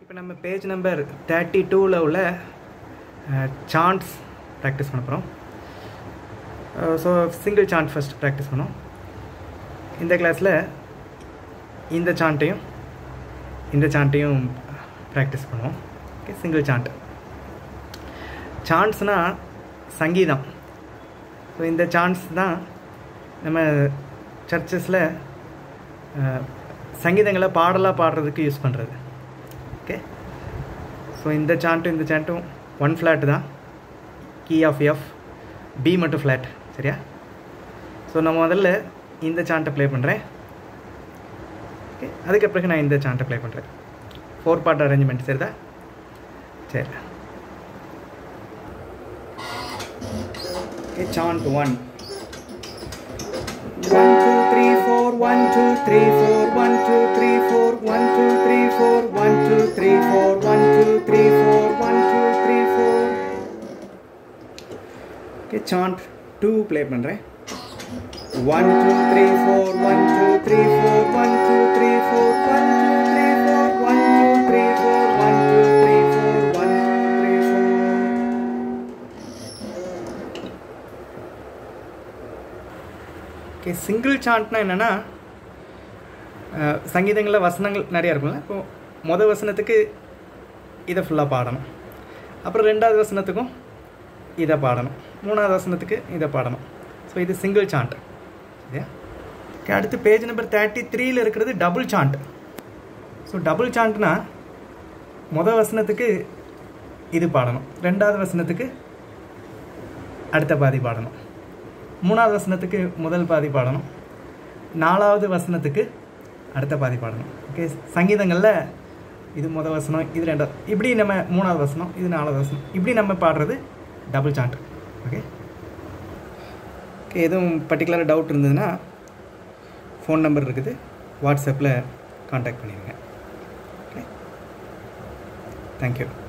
இப்போ நம்ம page number thirty டூவில் உள்ள சான்ஸ் ப்ராக்டிஸ் பண்ண போகிறோம் so single chant first practice பண்ணோம் இந்த கிளாஸில் இந்த சாண்ட்டையும் இந்த சாண்ட்டையும் ப்ராக்டிஸ் பண்ணுவோம் ஓகே சிங்கிள் சாண்ட் சான்ஸ்னால் சங்கீதம் ஸோ இந்த சான்ஸ் தான் நம்ம சர்ச்சஸில் சங்கீதங்களை பாடலாக பாடுறதுக்கு யூஸ் பண்ணுறது ஓகே ஸோ இந்த சாண்ட்டும் இந்த சாண்ட்டும் ஒன் ஃப்ளாட் தான் கீ ஆஃப் எஃப் பி மட்டும் ஃப்ளாட் சரியா ஸோ நான் முதல்ல இந்த சாண்ட்டை ப்ளே பண்ணுறேன் ஓகே அதுக்கு பிறகு நான் இந்த சாண்ட்டை ப்ளே பண்ணுறேன் ஃபோர் பார்ட் அரேஞ்ச்மெண்ட் சரிதா சரி okay chant one One, two, three, four, one, two, three, four, one, two, three, four, one, two, three, four, one, two, three, four, one, two, three, four, one, two, three, four. Okay, chant two play பண்ணுறேன் one two three four one two three four one two three four one two three four one two three four one two three four one two three four okay single சாண்ட்னா என்னென்னா சங்கீதங்களில் வசனங்கள் நிறையா இருக்கும்ல இப்போ மொதல் வசனத்துக்கு இதை ஃபுல்லாக பாடணும் அப்புறம் ரெண்டாவது வசனத்துக்கும் இதை பாடணும் மூணாவது வசனத்துக்கு இதை பாடணும் ஸோ இது சிங்கிள் சாண்ட் சரியா ஓகே அடுத்து பேஜ் நம்பர் தேர்ட்டி த்ரீயில் இருக்கிறது டபுள் சாண்ட் ஸோ டபுள் சாண்ட்னா மொதல் வசனத்துக்கு இது பாடணும் ரெண்டாவது வசனத்துக்கு அடுத்த பாதி பாடணும் மூணாவது வசனத்துக்கு முதல் பாதி பாடணும் நாலாவது வசனத்துக்கு அடுத்த பாதி பாடணும் ஓகே சங்கீதங்களில் இது முதல் வசனம் இது ரெண்டாவது இப்படி நம்ம மூணாவது வசனம் இது நாலாவது வசனம் இப்படி நம்ம பாடுறது டபுள் சாண்ட் ஓகே ஓகே எதுவும் பர்டிகுலர் டவுட் இருந்ததுன்னா ஃபோன் நம்பர் இருக்குது வாட்ஸ்அப்பில் காண்டாக்ட் பண்ணிடுங்க ஓகே தேங்க்யூ